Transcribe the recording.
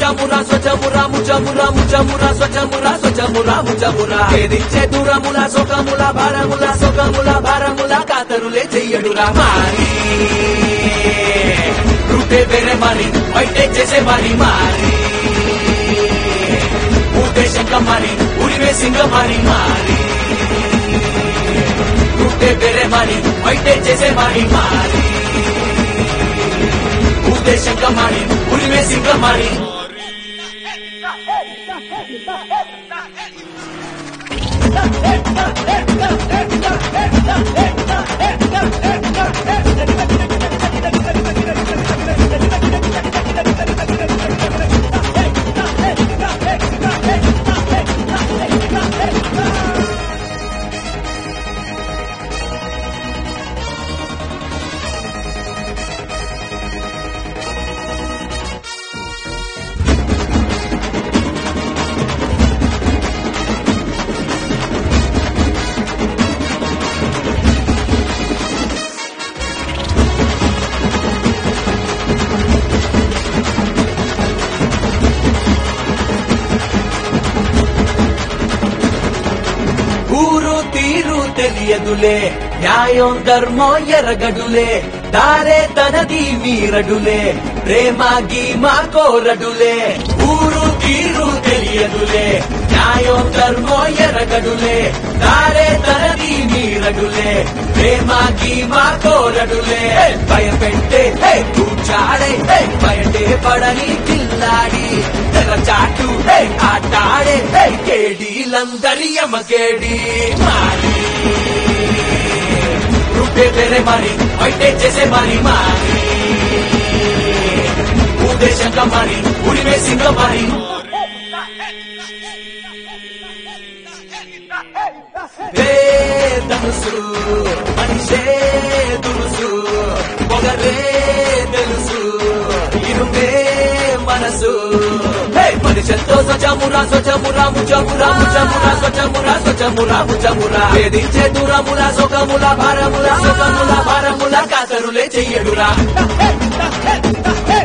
స్వచమురా స్వచమురా ముచమురా ముచమురా స్వచమురా స్వచమురా ముచమురా ఏదించే దూరముల సుఖముల భారముల సుఖముల భారముల కాతరులే చెయ్యడురా మారి రూపే వేరే మరి బయటే చేసే మరి మారి ఉద్దేశంగా మరి ఉరివే సింగ మరి మారి రూపే వేరే మరి బయటే చేసే మరి మారి ఉద్దేశంగా మరి ఉరివే సింగ మరి ఊరు తీరు తెలియదులే న్యాయం ధర్మం ఎరగడులే దారే తనది మీరడులే ప్రేమ గీమా కోరడులే ఊరు తీరు తెలియదులే న్యాయం ధర్మం ఎరగడులే దారే తనది మీరడులే ప్రేమ గీమా కోరడులే భయపెట్టే హే, కూర్చాడే హే, బయటే పడని పిల్లాడి తెరచాటు హే, ఆటాడే హే, కేడీలందరి యమకేడి మారి రూపే వేరే మరి బయటే చేసే మరి మారి ఉద్దేశంగా మరి ఉడివే సింగ మరి ధనుసు మనిషే దురుసు పొగరే తెలుసు ఇరుమే మనసు హే మనిషంతో స్వచమురా స్వచమురా ముచమురా ముచమురా స్వచమురా స్వచమురా ముచమురా వేధించే దూరముల సుఖముల భారముల సుఖముల భారముల కాతరులే చెయ్యడురా